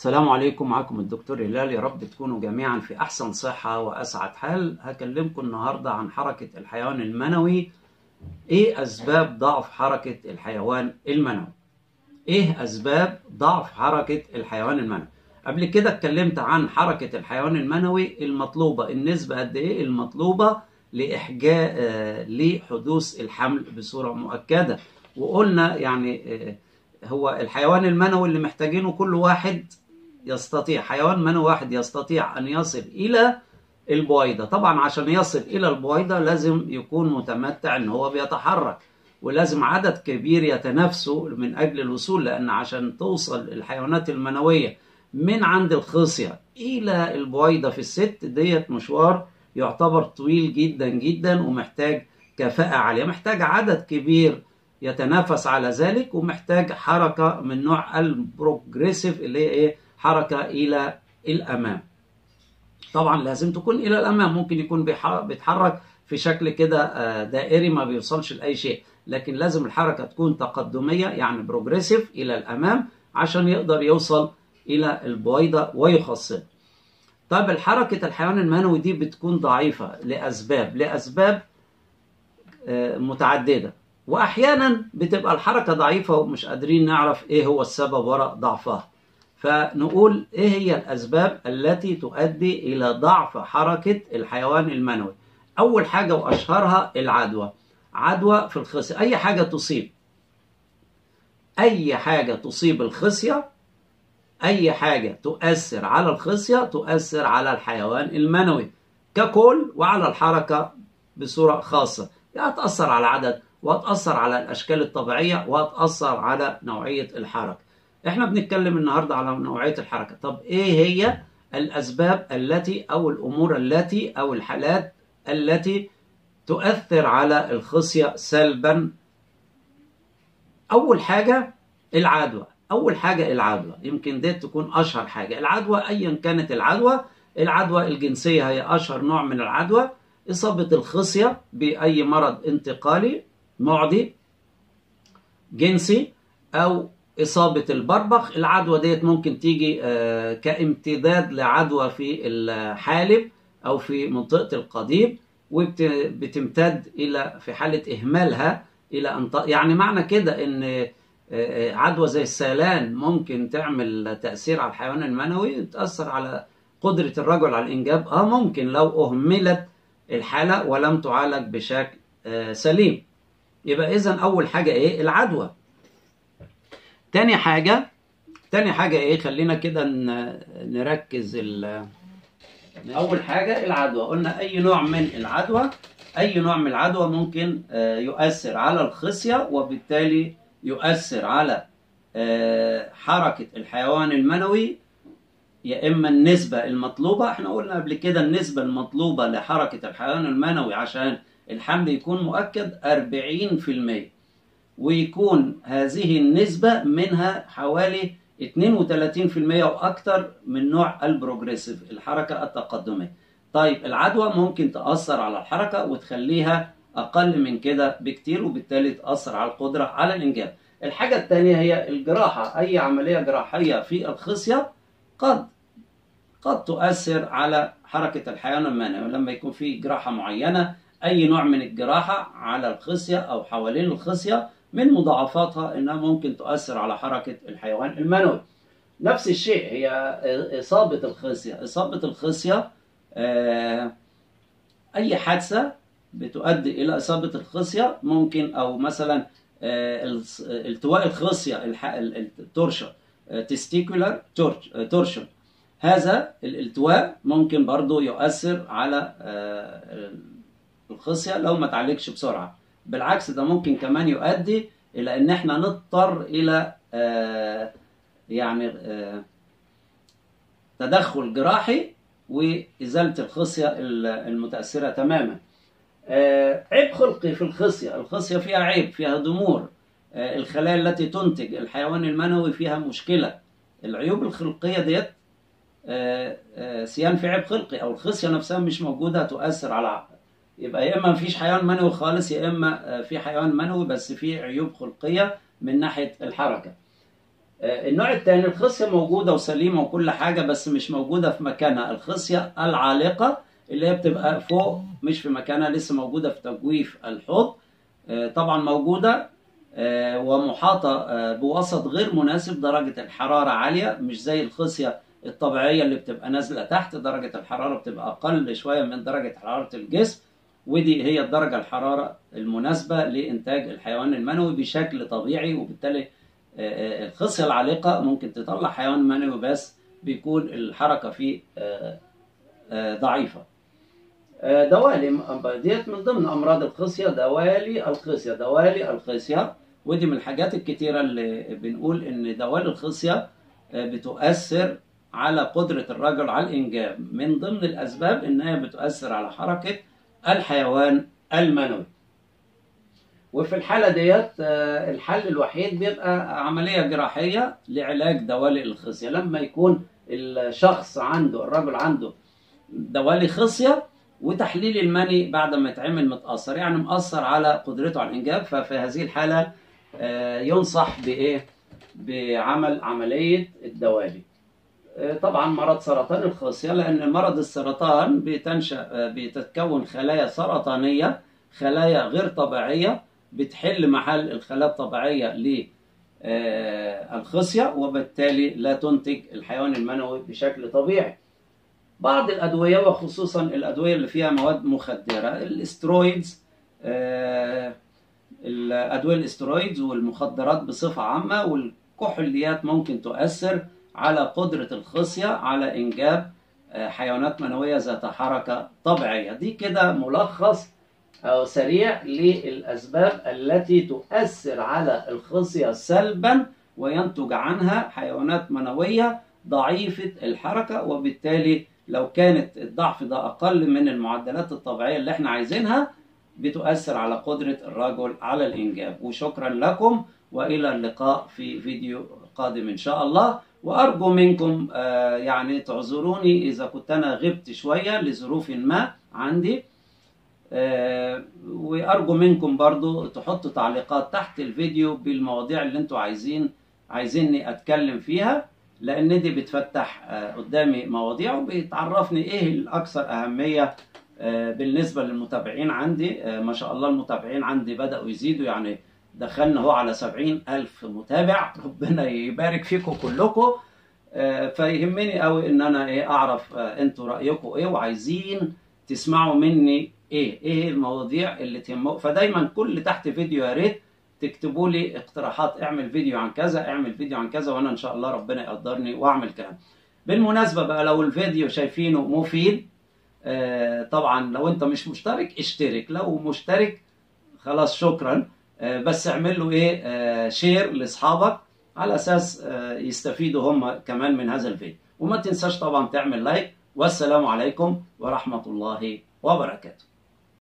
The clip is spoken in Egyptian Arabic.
السلام عليكم معكم الدكتور هلال يا رب تكونوا جميعا في أحسن صحة وأسعد حال هكلمكم النهاردة عن حركة الحيوان المنوي إيه أسباب ضعف حركة الحيوان المنوي إيه أسباب ضعف حركة الحيوان المنوي قبل كده اتكلمت عن حركة الحيوان المنوي المطلوبة النسبة قد إيه المطلوبة لإحجاء آه لحدوث الحمل بصورة مؤكدة وقلنا يعني آه هو الحيوان المنوي اللي محتاجينه كل واحد يستطيع حيوان منوي واحد يستطيع أن يصل إلى البويضة طبعا عشان يصل إلى البويضة لازم يكون متمتع أن هو بيتحرك ولازم عدد كبير يتنافسوا من أجل الوصول لأن عشان توصل الحيوانات المنوية من عند الخصية إلى البويضة في الست ديت مشوار يعتبر طويل جدا جدا ومحتاج كفاءة عالية محتاج عدد كبير يتنافس على ذلك ومحتاج حركة من نوع البروجريسيف اللي هي ايه حركة إلى الأمام طبعا لازم تكون إلى الأمام ممكن يكون بيتحرك في شكل كده دائري ما بيوصلش لأي شيء لكن لازم الحركة تكون تقدمية يعني بروجريسيف إلى الأمام عشان يقدر يوصل إلى البويضة ويخصب طيب الحركة الحيوان المنوي دي بتكون ضعيفة لأسباب لأسباب متعددة واحيانا بتبقى الحركه ضعيفه ومش قادرين نعرف ايه هو السبب وراء ضعفها فنقول ايه هي الاسباب التي تؤدي الى ضعف حركه الحيوان المنوي اول حاجه واشهرها العدوى عدوى في الخصيه اي حاجه تصيب اي حاجه تصيب الخصيه اي حاجه تؤثر على الخصيه تؤثر على الحيوان المنوي ككل وعلى الحركه بصوره خاصه يعني تاثر على العدد وهتأثر على الأشكال الطبيعية وهتأثر على نوعية الحركة احنا بنتكلم النهاردة على نوعية الحركة طب ايه هي الأسباب التي أو الأمور التي أو الحالات التي تؤثر على الخصية سلبا أول حاجة العدوى أول حاجة العدوى يمكن دي تكون أشهر حاجة العدوى أيا كانت العدوى العدوى الجنسية هي أشهر نوع من العدوى إصابة الخصية بأي مرض انتقالي معدي جنسي او اصابه البربخ العدوى ديت ممكن تيجي كامتداد لعدوى في الحالب او في منطقه القضيب وبتمتد الى في حاله اهمالها الى ان يعني معنى كده ان عدوى زي السيلان ممكن تعمل تاثير على الحيوان المنوي تاثر على قدره الرجل على الانجاب اه ممكن لو اهملت الحاله ولم تعالج بشكل سليم يبقى اذا اول حاجه ايه العدوى تاني حاجه تاني حاجه ايه خلينا كده نركز اول حاجه العدوى قلنا اي نوع من العدوى اي نوع من العدوى ممكن يؤثر على الخصيه وبالتالي يؤثر على حركه الحيوان المنوي يا اما النسبه المطلوبه احنا قلنا قبل كده النسبه المطلوبه لحركه الحيوان المنوي عشان الحمل يكون مؤكد 40% ويكون هذه النسبة منها حوالي 32% وأكثر من نوع البروجريسيف الحركة التقدمية طيب العدوى ممكن تأثر على الحركة وتخليها أقل من كده بكتير وبالتالي تأثر على القدرة على الإنجاب الحاجة الثانية هي الجراحة أي عملية جراحية في الخصية قد قد تؤثر على حركة الحيوان المنوي لما يكون في جراحة معينة اي نوع من الجراحه على الخصيه او حوالين الخصيه من مضاعفاتها انها ممكن تؤثر على حركه الحيوان المنوي نفس الشيء هي اصابه الخصيه اصابه الخصيه اي حادثه بتؤدي الى اصابه الخصيه ممكن او مثلا التواء الخصيه التورشن تستيكولار تورشن هذا الالتواء ممكن برضو يؤثر على الخصيه لو ما تعالجش بسرعه بالعكس ده ممكن كمان يؤدي الى ان احنا نضطر الى آه يعني آه تدخل جراحي وازاله الخصيه المتاثره تماما آه عيب خلقي في الخصيه الخصيه فيها عيب فيها ضمور الخلايا التي تنتج الحيوان المنوي فيها مشكله العيوب الخلقيه ديت سيان في عيب خلقي او الخصيه نفسها مش موجوده تؤثر على يبقى يا اما مفيش حيوان منوي خالص يا اما في حيوان منوي بس فيه عيوب خلقيه من ناحيه الحركه آه، النوع الثاني الخصيه موجوده وسليمه وكل حاجه بس مش موجوده في مكانها الخصيه العالقه اللي هي بتبقى فوق مش في مكانها لسه موجوده في تجويف الحوض آه، طبعا موجوده آه، ومحاطه آه، بوسط غير مناسب درجه الحراره عاليه مش زي الخصيه الطبيعيه اللي بتبقى نازله تحت درجه الحراره بتبقى اقل شويه من درجه حراره الجسم ودي هي الدرجه الحراره المناسبه لانتاج الحيوان المنوي بشكل طبيعي وبالتالي آه، آه، الخصيه العالقه ممكن تطلع حيوان منوي بس بيكون الحركه فيه آه، آه، ضعيفه آه، دوالي ديت من ضمن امراض الخصيه دوالي الخصيه دوالي الخصيه ودي من الحاجات الكتيره اللي بنقول ان دوالي الخصيه آه، بتؤثر على قدره الرجل على الانجاب من ضمن الاسباب انها بتؤثر على حركه الحيوان المنوي وفي الحاله ديت آه، الحل الوحيد بيبقى عمليه جراحيه لعلاج دوالي الخصيه لما يكون الشخص عنده الرجل عنده دوالي خصيه وتحليل المني بعد ما يتعمل متاثر يعني مأثر على قدرته على الانجاب ففي هذه الحاله آه، ينصح بايه بعمل عمليه الدوالي آه، طبعا مرض سرطان الخصيه لان مرض السرطان بتنشا آه، بتتكون خلايا سرطانيه خلايا غير طبيعيه بتحل محل الخلايا الطبيعيه للخصيه وبالتالي لا تنتج الحيوان المنوي بشكل طبيعي بعض الأدوية وخصوصا الأدوية اللي فيها مواد مخدرة الاسترويدز آه، الأدوية الاسترويدز والمخدرات بصفة عامة والكحوليات ممكن تؤثر على قدرة الخصية على إنجاب آه، حيوانات منوية ذات حركة طبيعية دي كده ملخص أو سريع للأسباب التي تؤثر على الخصية سلبا وينتج عنها حيوانات منوية ضعيفة الحركة وبالتالي لو كانت الضعف ده أقل من المعدلات الطبيعية اللي احنا عايزينها بتؤثر على قدرة الرجل على الإنجاب وشكرا لكم وإلى اللقاء في فيديو قادم إن شاء الله وأرجو منكم آه، يعني تعذروني إذا كنت أنا غبت شوية لظروف ما عندي آه، وأرجو منكم برضو تحطوا تعليقات تحت الفيديو بالمواضيع اللي انتوا عايزين عايزيني أتكلم فيها لان دي بتفتح آه، قدامي مواضيع وبتعرفني ايه الاكثر اهميه آه، بالنسبه للمتابعين عندي آه، ما شاء الله المتابعين عندي بداوا يزيدوا يعني دخلنا هو على سبعين ألف متابع ربنا يبارك فيكم كلكم آه، فيهمني قوي ان انا ايه اعرف آه، انتوا رايكم ايه وعايزين تسمعوا مني ايه ايه المواضيع اللي تهمكم فدايما كل تحت فيديو يا ريت تكتبوا لي اقتراحات اعمل فيديو عن كذا اعمل فيديو عن كذا وانا ان شاء الله ربنا يقدرني واعمل كلام بالمناسبة بقى لو الفيديو شايفينه مفيد آه، طبعا لو انت مش مشترك اشترك لو مشترك خلاص شكرا آه، بس اعمل له ايه آه، شير لاصحابك على اساس آه، يستفيدوا هم كمان من هذا الفيديو وما تنساش طبعا تعمل لايك والسلام عليكم ورحمة الله وبركاته